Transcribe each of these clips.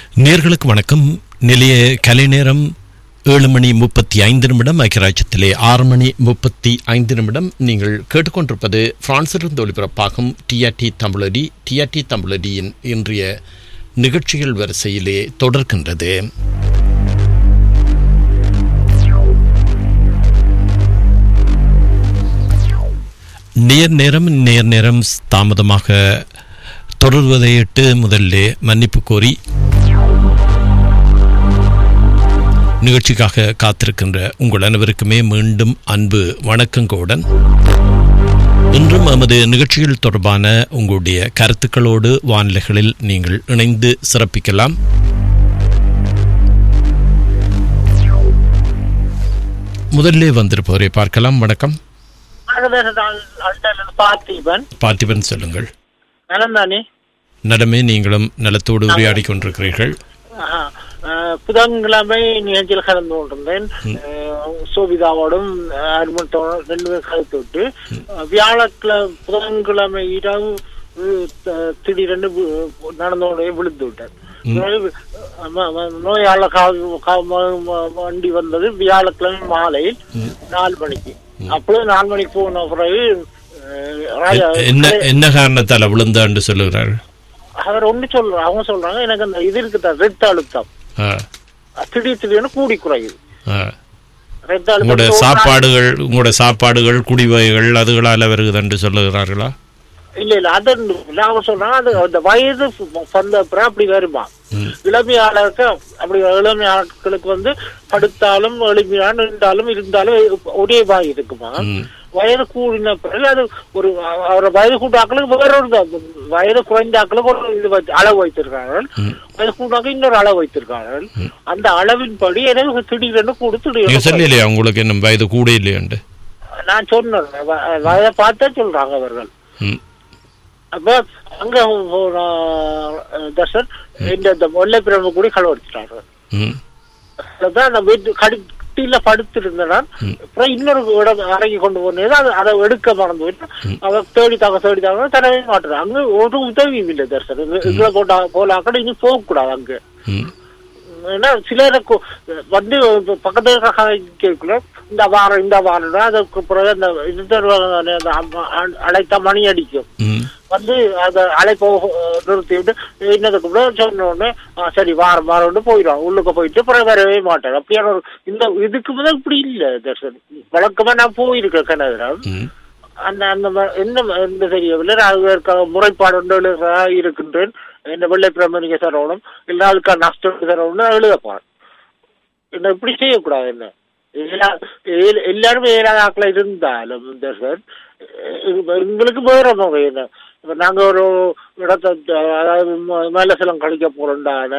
நேர்களுக்கு வணக்கம் நிலைய கலை நேரம் ஏழு மணி முப்பத்தி ஐந்து நிமிடம் ஐக்கியராஜ்யத்திலே ஆறு மணி முப்பத்தி ஐந்து நிமிடம் நீங்கள் கேட்டுக்கொண்டிருப்பது பிரான்சிலிருந்து ஒலிபரப்பாகும் டிஆர்டி தமிழடி டிஆர்டி தமிழடியின் இன்றைய நிகழ்ச்சிகள் வரிசையிலே தொடர்கின்றது நேர் நேரம் நேர் நேரம் தாமதமாக தொடர்வதையிட்டு முதல்ல மன்னிப்பு கோரி நிகழ்ச்சிக்காக காத்திருக்கின்ற உங்கள் அனைவருக்குமே மீண்டும் அன்பு வணக்கங்களுடன் இன்றும் நமது நிகழ்ச்சிகள் தொடர்பான உங்களுடைய கருத்துக்களோடு வானிலைகளில் நீங்கள் இணைந்து சிறப்பிக்கலாம் முதல்ல வந்திருப்பவரை பார்க்கலாம் வணக்கம் பார்த்திபன் பார்த்திபன் சொல்லுங்கள் நலம் தானே நடமே நீங்களும் நலத்தோடு உரையாடி கொண்டிருக்கிறீர்கள் ஆஹா. அஹ், புதன்கிழமை நிகழ்ச்சியில் கலந்து கொண்டிருந்தேன் அஹ், சோபிதாவோடும் அஹ், அருமத்தோடும் ரெண்டு பேரும் கலந்து விட்டு அஹ், வியாழக்கிழமை புதன்கிழமை இரவு அஹ், த- திடீரென்று வி- நடந்தோடே விழுந்து விட்டேன் பிறகு, அஹ், ம- ம- நோயாள கா- கா- ம- ம- வண்டி வந்தது வியாழக்கிழமை மாலையில் நாலு மணிக்கு அப்பொழுது நாலு மணிக்கு போன பிறகு அஹ், ராஜா என்ன என்ன காரணத்தால் விழுந்தான்னு சொல்லுகிறார்கள் அவர் ஒண்ணு சொல்றாங்க அவங்க சொல்றாங்க எனக்கு அந்த இது இருக்குதா ரத்த அழுத்தம் ஆ, திடீர் திடீர்னு கூடி குறையுது ஆ. ரத்த உங்களோட அழுத்தம் சாப்பாடுகள் உங்களோட சாப்பாடுகள் குடிவகைகள் அதுகளால வருகுதுன்னு சொல்லுகிறார்களா இல்ல இல்ல அது இல்ல அவங்க சொல்றாங்க அது அந்த வயது வந்த அப்புறம் அப்படி வருமா ம். இளமையாளருக்கு அப்படி இளமை ஆட்களுக்கு வந்து படுத்தாலும் எளிமையா நின்றாலும் இருந்தாலும் ஒரே வாய் இருக்குமா ம். வயது கூடின பிறகு அது ஒரு அவரை வயது கூட்டாக்களுக்கு வேற ஒரு தான். வயது குறைந்தாக்களுக்கு ஒரு இது வைத்து- அளவு வைத்திருக்கார்கள் வயது கூட்டாக்கள் இன்னொரு அளவு வைத்திருக்கார்கள் அந்த அளவின்படி எனக்கு திடீரென்று கொடுத்து நீங்க திடீரென்று சொல்லலையா உங்களுக்கு என்ன வயது கூட இல்லையாண்டு நான் சொன்னேன் வ- வயதை பார்த்தா சொல்றாங்க அவர்கள் ம். அப்ப அங்க போன தர்ஷன் இந்த இந்த முல்லை பிரம்பு கூட களவடிச்சிட்டாங்க ம். அதான் அந்த வீட்டு கடிட்டில படுத்திருந்தேன் நான். அப்புறம் இன்னொரு இடம் அறங்கி கொண்டு போனது அது அதை எடுக்க மறந்து போயிட்டு அதை தேடி தாங்க தேடி தாங்க தரவே மாட்டேன் அங்க ஒரு உதவியும் இல்லை தர்ஷன் இதுல போட்டா போலாக்கட இனி போக கூடாது அங்க ம். ஏன்னா சிலருக்கு வந்து பக்கத்துல கேட்கல இந்த வாரம் இந்த வாரம் அதுக்கு பிறகு அந்த இது தருவாங்க தானே, அந்த அம்ம- அ- அழைத்தா மணி அடிக்கும் ம். வந்து அந்த அழைப்போ நிறுத்தி விட்டு என்னதுக்கு கூட சொன்ன உடனே "ஆ, சரி வாரம் வாரம் போயிடும் உள்ளுக்கு போயிட்டு பிறகு வரவே மாட்டேன் அப்படியான ஒரு இந்த இதுக்கு முதல் இப்படி இல்லை தர்ஷன் வழக்கமா நான் போயிருக்கேன் கனகரா ம். அந்த அந்த ம- என்ன ம- என்ன தெரியவில்லை நான் அதற்காக முறைப்பாடு ஒன்று எழுத இருக்கின்றேன் இந்த வெள்ளை பிரமணிக்க தரணும் இல்லை அதுக்கான நஷ்டம் தரணும்னு நான் எழுத போறேன் என்ன இப்படி செய்யக்கூடாது என்ன எல்லா- எல்- எல்லாருமே ஏழாத ஆக்கள இருந்தாலும் இந்த சார் எங்களுக்கு வேற முறை என்ன இப்ப நாங்க ஒரு இடத்த அதாவது ம- மேலசலம் கழிக்க போறோம்டான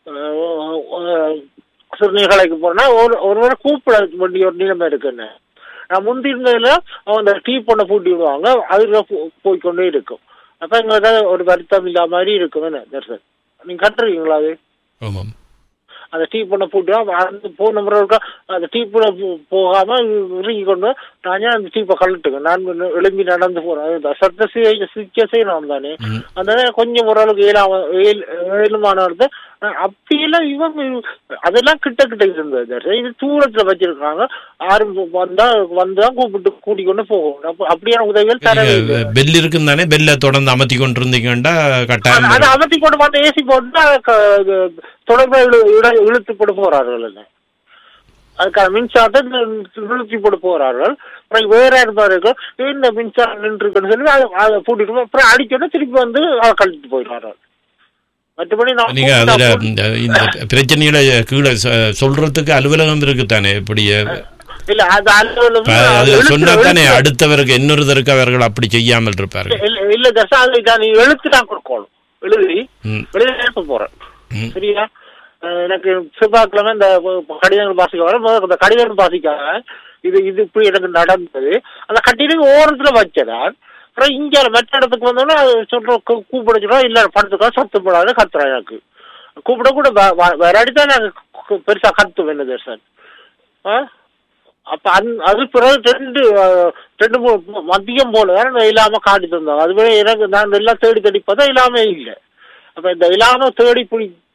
சிறுநீர்களுக்கு போறோம்னா ஒரு ஒருவரை கூப்பிட வேண்டிய ஒரு நிலைமை இருக்குன்னு நான் முந்தி இருந்ததுல அவங்க அந்த டீ பொண்ணை பூட்டி விடுவாங்க அதுல போ- போய்க்கொண்டே இருக்கும் அப்ப எங்களுக்கு அது ஒரு வருத்தம் இல்லாத மாதிரி இருக்கும் என்ன தர்சன் நீங்க கட்டுறீங்களா அது ஆமாம் அந்த டீ பண்ண போட்டு அந்த போன முறை இருக்கா அந்த டீ பண்ண போகாம இறுக்கி கொண்டு நான் ஏன் அந்த டீப்பை கழட்டுங்க நான் இன்னும் எழும்பி நடந்து போறேன் அதுதான் சத்த செய்ய சிக்க செய்யணும் தானே ம். அந்த கொஞ்சம் ஓரளவுக்கு ஏழாம ஏழு ஏழுமான வருது அப்படியெல்லாம் இவங்க அதெல்லாம் கிட்ட கிட்ட இருந்தது இது தூரத்துல வச்சிருக்காங்க யாரும் வந்தா வந்தா கூப்பிட்டு கூட்டிக் கொண்டு போகும் அப்ப அப்படியான உதவிகள் தரவே இல்லை பெல் இருக்குன்னு தானே பெல்ல தொடர்ந்து அமர்த்தி கொண்டு இருந்தீங்கன்னா கட்டாயம் அது- அதை அமர்த்தி கொண்டு வந்து ஏசி போட்டு அதை க- இது தொடர்பை இழு- இழு- இழுத்து போட்டு போறார்கள் என்ன அதுக்கான மின்சாரத்தை இழு- இழுத்தி போட்டு போறார்கள் அப்புறம் வேற இருப்பார்கள் இந்த மின்சாரம் நின்றுருக்குன்னு சொல்லி அதை அதை பூட்டிட்டு அப்புறம் அடிக்கணும் திருப்பி வந்து அதை கழிட்டு போயிடுறார்கள் மற்றபடி நான் நீங்க கூப்பிட்டா அதுல போதும். இந்த இந்த பிரச்சனைகளை கீழே சொ- சொல்றதுக்கு அலுவலகம் இருக்குத்தானே இப்படி இல்ல அது அலுவலகம் இப்ப அது இழுத்து- சொன்னா தானே இழுத்து- அடுத்தவருக்கு இன்னொருத்தருக்கு அவர்கள் அப்படி செய்யாமல் இருப்பார்கள் இல்ல இல்ல தசா அது நான் நீ எழுத்து தான் கொடுக்கணும் எழுதி ம். எழுதி அனுப்ப போறேன் ம். சரியா அஹ் எனக்கு செவ்வாய்க்கிழமை இந்த கடிதங்கள் வாசிக்க வர முதல்ல இந்த கடிதங்கள் வாசிக்காக இது இது இப்படி எனக்கு நடந்தது அந்த கட்டிடம் ஓரத்துல வச்சதான் அப்புறம் இங்க மற்ற இடத்துக்கு வந்தோன்னா அது சொல்றோம் கூ- கூப்பிட சொல்றோம் இல்ல படத்துக்கா சத்து போடாது கத்துறேன் எனக்கு கூப்பிட கூட வ- வ- வேற அடித்தான் நாங்க கு- பெருசா கத்துவேன் என்ன சார் ஆ அப்ப அந்- அது பிறகு ரெண்டு அஹ், ரெண்டு மூணு மதியம் போல தான் இல்லாம காட்டி தந்தாங்க அது வேற எனக்கு நான் எல்லாம் தேடி தேடி பார்த்தா இல்லாம இல்லை அப்ப இந்த இல்லாம தேடி பிடி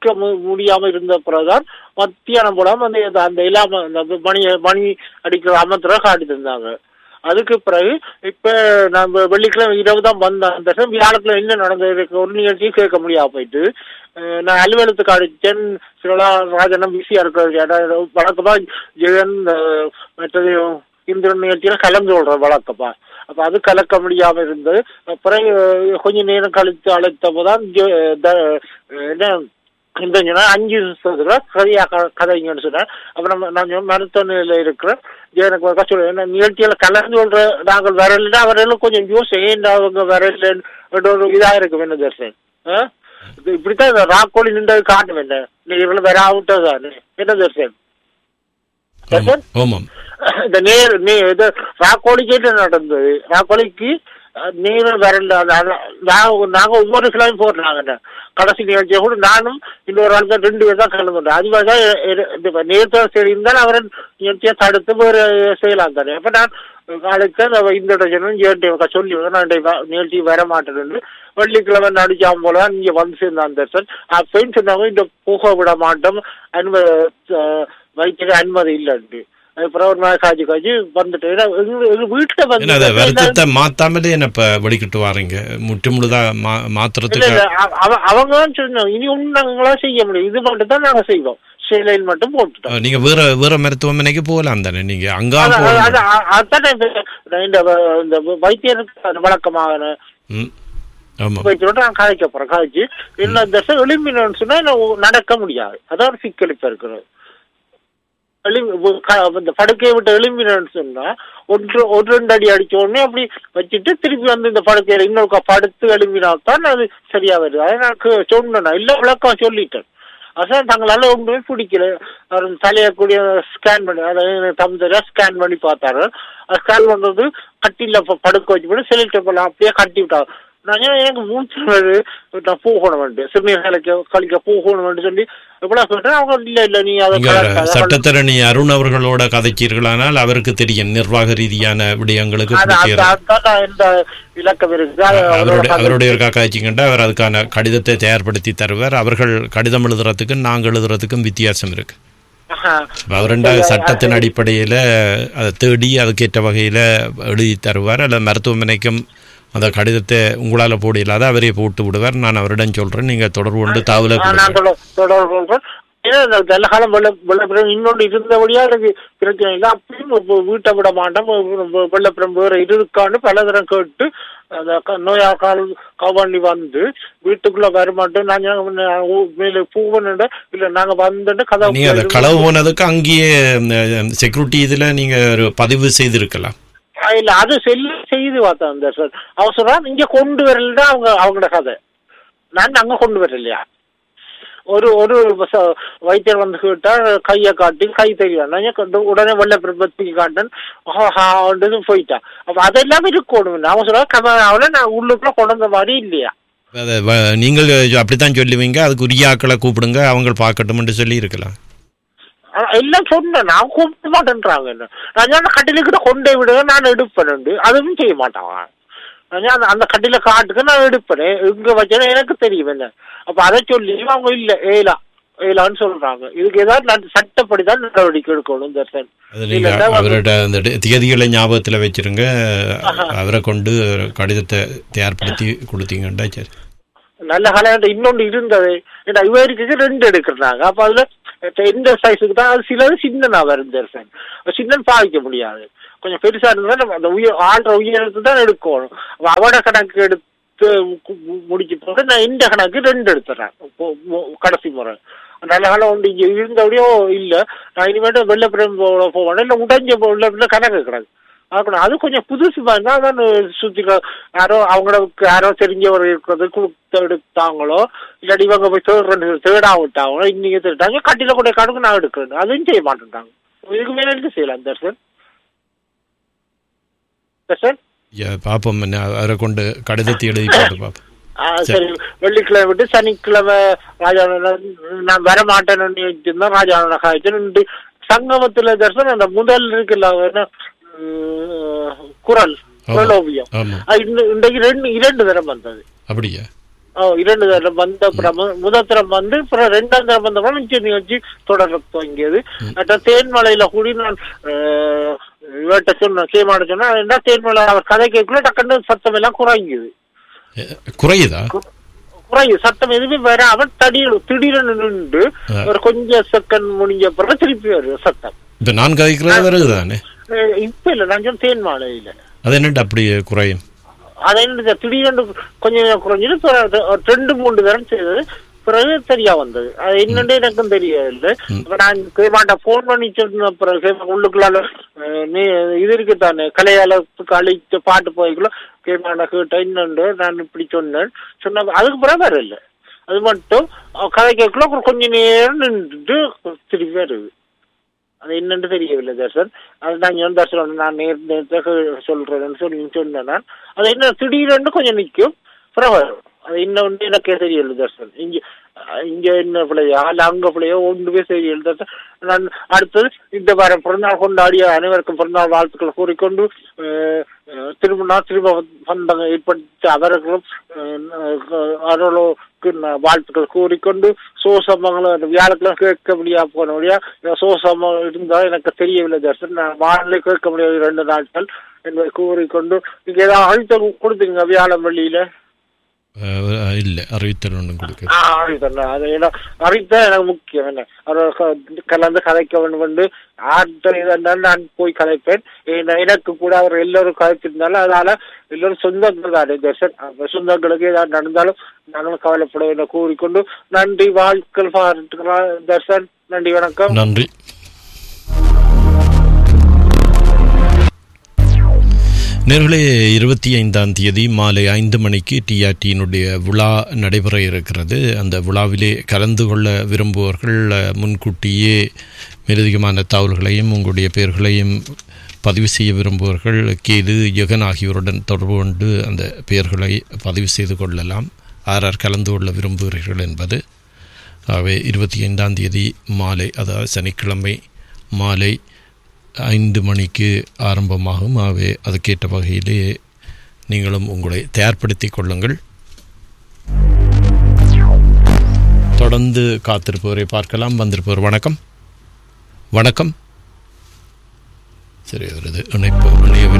நிக்க மு- முடியாம இருந்த பிறகுதான் மத்தியானம் போடாம அந்த அந்த இல்லாம அந்த மணி மணி அடிக்கிற அமர்த்துற காட்டி தந்தாங்க அதுக்கு பிறகு இப்ப நம்ம வெள்ளிக்கிழமை இரவு தான் வந்தேன் அந்த time வியாழக்கிழமை என்ன நடந்தது எனக்கு ஒரு நிகழ்ச்சியும் கேட்க முடியாம போயிட்டு அஹ் நான் அலுவலகத்துக்கு அடிச்சேன் சிலா ராஜனம் பிஸியா இருக்கிறது வழக்கமா ஜெகன் அஹ், மற்றது இந்திரன் நிகழ்ச்சியில கலந்து கொள்ற வழக்கமா அப்ப அது கலக்க முடியாம இருந்தது பிறகு அஹ், கொஞ்ச நேரம் கழித்து அழைத்த போதான் ஜெ- த- என்ன இந்த சொன்னா அஞ்சு சொல்ற கதையா க- கதைங்கன்னு சொன்னேன் அப்ப நம்ம நான் சொன்னேன், மருத்துவ நிலையில இருக்கிற எனக்கு ஒரு கஷ்டம் என்ன நிகழ்ச்சியில கலந்து கொள்ற நாங்கள் வரல அவரெல்லாம் கொஞ்சம் யோசி ஏன்டா அவங்க வரல ஒரு இதா இருக்கு என்ன தர்சன் ஆ? இது இப்படித்தான் இந்த ராக்கோழி நின்றது காட்டும் என்ன நீங்களும் வர ஆகட்டதானே என்ன தர்சன் தர்சன் ஓமாம் இந்த நேர் நே இது ராக்கோழிக்கு என்ன நடந்தது ராக்கோழிக்கு அஹ், நேரம் வரல அது- அது- நாங்க நாங்க ஒவ்வொரு கிழமை போடுறாங்க கடைசி நிகழ்ச்சியை கூட நானும் இன்னொரு ஆள் தான் ரெண்டு பேர் தான் கலந்துட்டோம் அது மாதிரி தான் எ- எ- இந்த நேரத்தை சரி இருந்தால் அவரை நிகழ்ச்சியை தடுத்து வேறு செய்யலாம் தானே அப்ப நான் நாளைக்கு தான் இந்த டஜனும் ஜேன்டி சொல்லி நான் இந்த வ- நிகழ்ச்சி வர மாட்டேன்னு வெள்ளிக்கிழமை நடிச்சாம போல இங்க வந்து சேர்ந்தான் தர்சன் அப்பயும் சொன்னாங்க இந்த போக விட மாட்டோம் அனுமதி வைக்கிற அனுமதி இல்லைன்ட்டு அப்புறம் ஒரு நாள் காய்ச்சி காய்ச்சி வந்துட்டு ஏன்னா எங்க எங்க வீட்டுல என்ன அதை வந்து வருத்தத்தை மாத்தாமலே என்ன இப்ப வெளிக்கிட்டு வாரீங்க முற்று முழுதா மா இல்ல மாத்துறதுக்கு இல்ல அவ- அவ- அவங்க தான் சொன்னாங்க இனி ஒண்ணு நாங்களா செய்ய முடியும் இது மட்டும் தான் நாங்க செய்வோம் சேலையில் மட்டும் போட்டுட்டோம் அஹ், நீங்க வேற வேற மருத்துவமனைக்கு போகலாம் தானே நீங்க அங்கா அது- அது- போகலாம் அது- அ- அதானே இந்த- இந்த வ- இந்த வைத்தியருக்கு அந்த வழக்கமாக ம் ஆமாம் வைத்தியோட நான் காய்க்க போறேன் காய்ச்சி என்ன தசை எலும்பினு சொன்னா நான் நடக்க முடியாது அதான் சிக்கல் இப்ப இருக்கிறது எலும்பி க- இந்த படுக்கையை விட்டு எலும்பினு சொன்னா ஒன்று ஒரு ரெண்டு அடி அடிச்ச உடனே அப்படி வச்சுட்டு திருப்பி வந்து இந்த படுக்கையில இன்னொரு படுத்து எழும்பினால்தான் அது சரியா வருது அதை நான் கு- சொன்னேன் இல்ல விளக்கம் சொல்லிட்டேன் அதான் தங்களால ஒன்றுமே பிடிக்கல அவர் தலையை கூடிய ஸ்கேன் பண்ணி அதாவது தம்பதியா ஸ்கேன் பண்ணி பார்த்தாரு ஸ்கேன் பண்றது கட்டில ப- படுக்க வச்சு போட்டு செல்லிட்டு போலாம் அப்படியே கட்டி விட்டாங்க நான் ஏன் எனக்கு மூச்சு வருது, நான் போகணும் சிறுநீர் கலைக்க கழிக்க போகணும் சொல்லி எவ்வளவு சொல்றேன் அவங்க இல்ல இல்ல நீ அதை நீங்க கலக்காத. சட்டத்தரணி அருண் அவர்களோட கதைச்சீர்களானால் அவருக்கு தெரியும் நிர்வாக ரீதியான விடயங்களுக்கு அது அந்த பிடிக்கிறது. அதான் நான் இந்த இலக்கம் இருக்கு அது அவரோட அவருடைய கதை. அவருடைய ஒரு காக்காய்ச்சிங்கண்டா அவர் அதுக்கான கடிதத்தை தயார்படுத்தி தருவார் அவர்கள் கடிதம் எழுதுறதுக்கும் நாங்கள் எழுதுறதுக்கும் வித்தியாசம் இருக்கு ஆஹா. அப்ப அவருண்ட சட்டத்தின் அடிப்படையில் அதை தேடி அதுக்கேற்ற வகையில் எழுதி தருவார் அல்லது மருத்துவமனைக்கும் அந்த கடிதத்தை உங்களால் போட இல்லாத அவரே போட்டு விடுவார் நான் அவரிடம் சொல்கிறேன் நீங்கள் தொடர்பு கொண்டு தகவலை ஆ, நான் கொடுங்க தொடர் தொடர்பு கொள்றேன். ஏன்னா இந்த நல்ல காலம் வெள்ள வெள்ளப்பிரம் இன்னொன்று இருந்தபடியா எனக்கு பிரச்சனை இல்லை அப்பயும் இப்ப வீட்டை விட மாட்டோம் வெ- வெள்ளப்பிரம் வேற இருக்கான்னு பல தரம் கேட்டு அந்த க- நோயாக்கால் கவண்டி வந்து வீட்டுக்குள்ள வர மாட்டோம் நாங்க நான் ஊ- மேல பூவன் இல்ல நாங்க வந்துட்டு கதை நீங்கள் அதை களவு போனதுக்கு அங்கேயே செக்யூரிட்டி இதில் நீங்கள் ஒரு பதிவு செய்திருக்கலாம் இல்ல அது செல்லு செய்து பார்த்தேன் அந்த சார் அவன் சொல்றான் இங்க கொண்டு வரல அவங்க அவங்களோட கதை நான் அங்க கொண்டு வரலையா ஒரு ஒரு ச- வைத்தியர் வந்து கேட்டா கையை காட்டி கை தெரியும் நான் கொண்டு உடனே வெள்ள பிரபத்தி காட்டன் ஆஹாண்டு போயிட்டான் அப்ப அதெல்லாம் இருக்கணும் அவன் சொல்ற கதை நான் உள்ளுக்குள்ள கொண்டு வந்த மாதிரி இல்லையா அதை வ- நீங்கள் அப்படித்தான் சொல்லுவீங்க அதுக்கு உரிய ஆக்களை கூப்பிடுங்க அவங்க பார்க்கட்டும்னு சொல்லி இருக்கலாம் ஆனா, எல்லாம் சொன்னேன் நான் கூப்பிட மாட்டேன்றாங்க என்ன நான் சொன்ன கட்டிலுக்கிட்ட கொண்டே விடுங்க நான் எடுப்பேன் அதுவும் செய்ய மாட்டான் நான் சொன்னேன், அந்த கட்டில காட்டுக்கு நான் எடுப்பேன் எங்க வச்சேன்னு எனக்கு தெரியும் என்ன அப்ப அதை சொல்லி அவங்க இல்ல ஏலா ஏலான்னு சொல்றாங்க இதுக்கு ஏதாவது நட- சட்டப்படி தான் நடவடிக்கை எடுக்கணும் தர்சன் அது நீங்க இல்லைன்னா வந்து- அவரோட அந்த டி- திகதிகளை ஞாபகத்துல வச்சிருங்க அவரை கொண்டு ஒரு கடிதத்தை தயார்படுத்தி கொடுத்தீங்கண்டா சரி நல்ல காலம் இன்னொன்று இருந்தது ஏன்னா இவருக்கு ரெண்டு எடுக்கிறாங்க அப்ப அதுல எந்த சைஸுக்கு தான் அது சிலது சின்னனா வரும் தர்சன் சின்னன் பாவிக்க முடியாது கொஞ்சம் பெருசா இருந்தா நம்ம அந்த உயர் ஆள்ற உயரத்து தான் எடுக்கணும் அப்ப அவட கணக்கு எடுத்து கு- மு- முடிக்க போது நான் இந்த கணக்கு ரெண்டு எடுத்துறேன் இப்போ மு- கடைசி முறை நல்ல காலம் ஒன்று இங்க இருந்தபடியோ இல்ல நான் இனிமேட்டு வெள்ளப்பிரம் போவேன் இல்ல உடைஞ்ச வெள்ளப்பில கணக்கு கிடக்கு ஆக்கணும் அது கொஞ்சம் புதுசு தான் அதான் சுத்தி க- யாரோ அவங்களுக்கு யாரோ தெரிஞ்சவர் இருக்கிறது கொடுத்து எடுத்தாங்களோ இல்லாட்டி இவங்க போய் தேடுறது தேடா விட்டாங்களோ இன்னைக்கு தேடிட்டாங்க கட்டில கூட கணக்கு நான் எடுக்கிறேன் அதுவும் செய்ய மாட்டேன்ட்டாங்க இதுக்கு மேல என்ன செய்யலாம் தர்சன் தர்சன் ஐயா, பாப்போம் என்ன அவரை கொண்டு கடிதத்தை எழுதி போட்டு பார்ப்போம் ஆ, சரி வெள்ளிக்கிழமை விட்டு சனிக்கிழமை ராஜா நான் வர மாட்டேன்னு வச்சிருந்தேன் ராஜா காய்ச்சி சங்கமத்துல தர்சன் அந்த முதல் இருக்குல்ல என்ன உம், குரல் குரல் ஓவியம் ஆமா அது இந்த- இன்றைக்கு ரெண்டு இரண்டு தரம் வந்தது அப்படியா ஓ இரண்டு தரம் வந்த அப்புறம் மு- முதல் தரம் வந்து அப்புறம் ரெண்டாம் தரம் வந்தப்பறம் நிச்சய நிகழ்ச்சி தொடர துவங்கியது மற்ற தேன்மலையில கூடி நான் அஹ், இவர்கிட்ட சொன்ன கேமாட சொன்னா என்ன தேன்மலை அவர் கதை கேட்கல டக்குன்னு சத்தம் எல்லாம் குறைங்குது அஹ், குறையுதா குறையுது சத்தம் எதுவுமே வேற அவர் தடியில் திடீர்னு நின்று ஆ. ஒரு கொஞ்சம் செகண்ட் முடிஞ்ச பிறகு திருப்பி வருது சத்தம் இப்ப நான் கதைக்கிறது வருது தானே அஹ், இப்ப இல்ல நான் சொன்ன தேன்மலையில அது என்னட்டு அப்படியே குறையும் அதை என்ன திடீரென்று கொஞ்சம் நேரம் குறைஞ்சிட்டு பிறகு ஒரு ரெண்டு மூன்று தரம் செய்தது பிறகு சரியா வந்தது அது என்னன்னு எனக்கும் தெரியல இப்ப நான் கேமாட்ட போன் பண்ணி சொன்ன பிறகு உள்ளுக்குள்ளால அஹ், நீ இது இருக்குதானே கலையாளத்துக்கு அழிச்ச பாட்டு போய்க்குள்ள கேமாட்ட கேட்ட என்னண்டு நான் இப்படி சொன்னேன் சொன்ன அதுக்கு பிறகு வேற இல்லை அது மட்டும் அஹ், கதை கேட்கல அப்புறம் கொஞ்ச நேரம் நின்றுட்டு திருப்பி வருது அது என்னன்னு தெரியவில்லை தர்சன் அது நான் ஏன் தர்சன் நான் நேர் நேரத்துக்கு சொல்றேன்னு சொல்லி சொன்னேன் நான் அது என்ன திடீரென்று கொஞ்சம் நிற்கும் அப்புறம் வரும் அது இன்னொன்று எனக்கே தெரியல தர்சன் இங்க அஹ், இங்க என்ன பிள்ளையா இல்ல அங்க பிள்ளையோ ஒன்றுமே தெரியல தர்சன் நான் அடுத்தது இந்த வாரம் பிறந்தநாள் கொண்டாடிய அனைவருக்கும் பிறந்தநாள் வாழ்த்துக்களை கூறிக்கொண்டு அஹ், அஹ், திரும்ப திரும்ப பந்தம் ஏற்படுத்த அவர்களும் அஹ், அருளுக்கு நான் வாழ்த்துக்கள் கூறிக்கொண்டு சோசமங்களும் வியாழக்கிழமை கேட்க முடியா போன வழியா சோசமம் இருந்தால் எனக்கு தெரியவில்லை தர்சன் நான் வானிலை கேட்க முடியாது ரெண்டு நாட்கள் என்பதை கூறிக்கொண்டு நீங்க ஏதாவது அழுத்தம் கொடுத்தீங்க வியாழன் வெள்ளியில அஹ், இல்ல அறிவித்தல் ஒன்றும் கொடுக்க ஆ, அறிவித்தேன். அது ஏன்னா அறிவித்தா எனக்கு முக்கியம் என்ன அவர் க- கலந்து கதைக்க வேண்டும் என்று ஆர்டர் இருந்தாலும் நான் போய் கதைப்பேன் ஏன்னா எனக்கு கூட அவர் எல்லோரும் கதைச்சிருந்தாலும் அதனால எல்லோரும் சொந்தங்கள் தானே தர்ஷன் அப்ப சொந்தங்களுக்கு ஏதாவது நடந்தாலும் நாங்களும் கவலைப்பட வேண்டும் கூறிக்கொண்டு நன்றி வாழ்க்கை பாராட்டுகிறேன் தர்ஷன் நன்றி வணக்கம் நன்றி நேர்களே இருபத்தி ஐந்தாம் தேதி மாலை ஐந்து மணிக்கு டிஆர்டியினுடைய விழா நடைபெற இருக்கிறது அந்த விழாவிலே கலந்து கொள்ள விரும்புவர்கள் அஹ், முன்கூட்டியே மேலதிகமான தகவல்களையும் உங்களுடைய பெயர்களையும் பதிவு செய்ய விரும்புவர்கள் கேது யகன் ஆகியோருடன் தொடர்பு கொண்டு அந்த பெயர்களை பதிவு செய்து கொள்ளலாம் யார் யார் கலந்து கொள்ள விரும்புகிறீர்கள் என்பது ஆகவே இருபத்தி ஐந்தாம் தேதி மாலை அதாவது சனிக்கிழமை மாலை ஐந்து மணிக்கு ஆரம்பமாகும் ஆகவே அதுக்கேற்ற வகையிலே நீங்களும் உங்களை தயார்படுத்திக் கொள்ளுங்கள் தொடர்ந்து காத்திருப்பவரை பார்க்கலாம் வந்திருப்பவர் வணக்கம் வணக்கம் சரி அவரது இணைப்பு இணையவில்லை